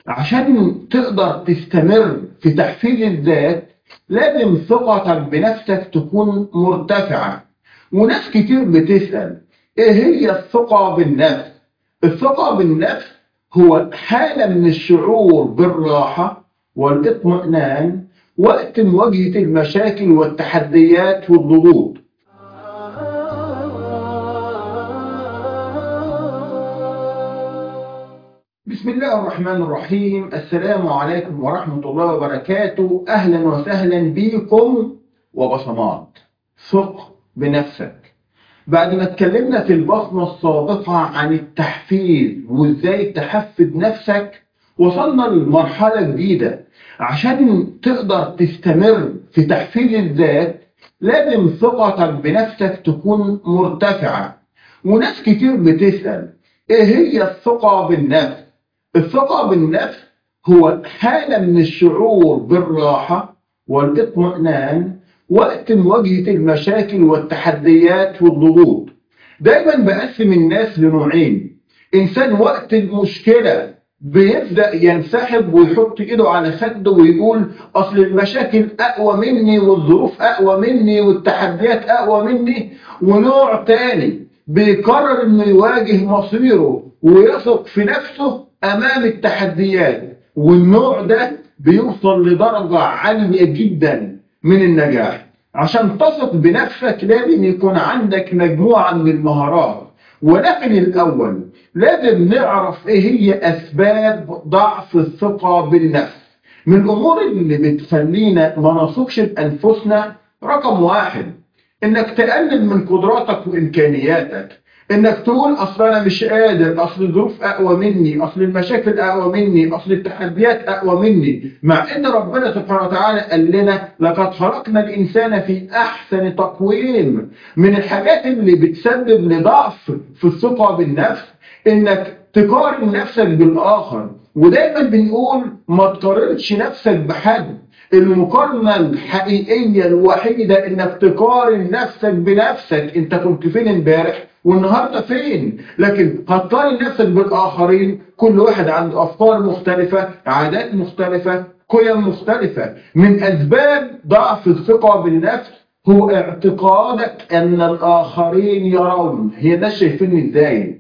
عشان تقدر تستمر في تحفيز الذات لازم ثقتك بنفسك تكون مرتفعة وناس كتير بتسأل ايه هي الثقة بالنفس الثقة بالنفس هو حالة من الشعور بالراحة والاطمئنان وقت مواجهة المشاكل والتحديات والضغوط بسم الله الرحمن الرحيم السلام عليكم ورحمة الله وبركاته أهلا وسهلا بكم وبصمات ثق بنفسك بعد ما اتكلمنا في البصمة السابقة عن التحفيز وازاي تحفز نفسك وصلنا لمرحلة جديدة عشان تقدر تستمر في تحفيز الذات لازم ثقتك بنفسك تكون مرتفعة وناس كتير بتسأل ايه هي الثقة بالنفس الثقة بالنفس هو حالة من الشعور بالراحة والاطمئنان وقت مواجهة المشاكل والتحديات والضغوط دايما بقسم الناس لنوعين إنسان وقت المشكلة بيبدأ ينسحب ويحط إيده على خده ويقول أصل المشاكل أقوى مني والظروف أقوى مني والتحديات أقوى مني ونوع تاني بيقرر إنه يواجه مصيره ويثق في نفسه أمام التحديات والنوع ده بيوصل لدرجة عالية جدا من النجاح عشان تثق بنفسك لازم يكون عندك مجموعة من المهارات ولكن الأول لازم نعرف إيه هي أسباب ضعف الثقة بالنفس من الأمور اللي بتخلينا ما نثقش بأنفسنا رقم واحد إنك تقلل من قدراتك وإمكانياتك انك تقول اصل انا مش قادر اصل الظروف اقوى مني اصل المشاكل اقوى مني اصل التحديات اقوى مني مع ان ربنا سبحانه وتعالى قال لنا لقد خلقنا الانسان في احسن تقويم من الحاجات اللي بتسبب لضعف في الثقه بالنفس انك تقارن نفسك بالاخر ودايما بنقول ما تقارنش نفسك بحد المقارنة الحقيقية الوحيدة انك تقارن نفسك بنفسك انت كنت فين امبارح والنهارده فين لكن هتقارن نفسك بالاخرين كل واحد عنده افكار مختلفة عادات مختلفة قيم مختلفة من اسباب ضعف الثقة بالنفس هو اعتقادك ان الاخرين يرون هي الناس شايفيني ازاي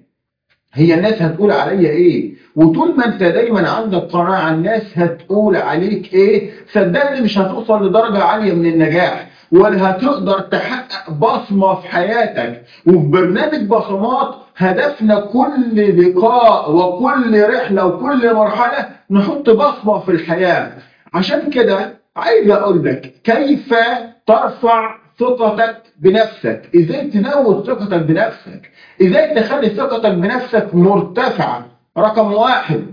هي الناس هتقول عليا ايه وطول ما انت دايما عندك قناعه الناس هتقول عليك ايه صدقني مش هتوصل لدرجه عاليه من النجاح ولا هتقدر تحقق بصمه في حياتك وفي برنامج بصمات هدفنا كل لقاء وكل رحله وكل مرحله نحط بصمه في الحياه عشان كده عايز اقول لك كيف ترفع ثقتك بنفسك ازاي تزود ثقتك بنفسك ازاي تخلي ثقتك بنفسك مرتفعة رقم واحد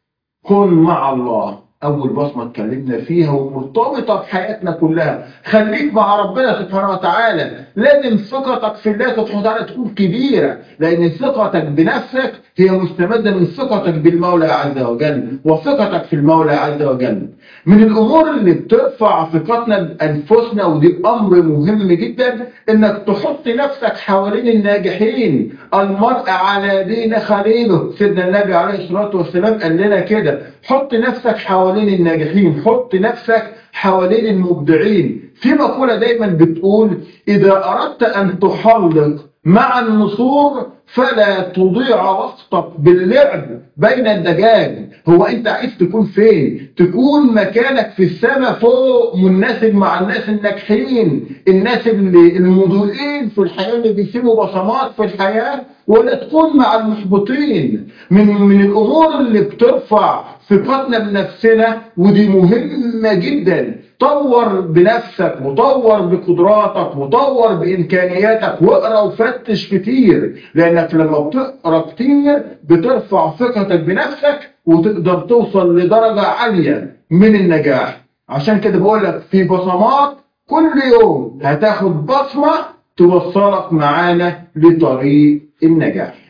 كن مع الله اول بصمه اتكلمنا فيها ومرتبطه بحياتنا كلها خليك مع ربنا سبحانه وتعالى لازم ثقتك في الله سبحانه وتعالى تكون كبيره لان ثقتك بنفسك هي مستمده من ثقتك بالمولى عز وجل وثقتك في المولى عز وجل من الامور اللي بترفع ثقتنا بانفسنا ودي امر مهم جدا انك تحط نفسك حوالين الناجحين المرء على دين خليله سيدنا النبي عليه الصلاه والسلام قال لنا كده حط نفسك حوالين الناجحين حط نفسك حوالين المبدعين في مقولة دايما بتقول إذا أردت أن تحلق مع النسور فلا تضيع وقتك باللعب بين الدجاج هو انت عايز تكون فين تكون مكانك في السماء فوق مناسب مع الناس الناجحين الناس اللي المضيئين في الحياة اللي بيسيبوا بصمات في الحياة ولا تكون مع المحبطين من من الامور اللي بترفع ثقتنا بنفسنا ودي مهمة جدا طور بنفسك وطور بقدراتك وطور بامكانياتك واقرا وفتش كتير لانك لما بتقرا كتير بترفع ثقتك بنفسك وتقدر توصل لدرجه عاليه من النجاح عشان كده بقول لك في بصمات كل يوم هتاخد بصمه توصلك معانا لطريق النجاح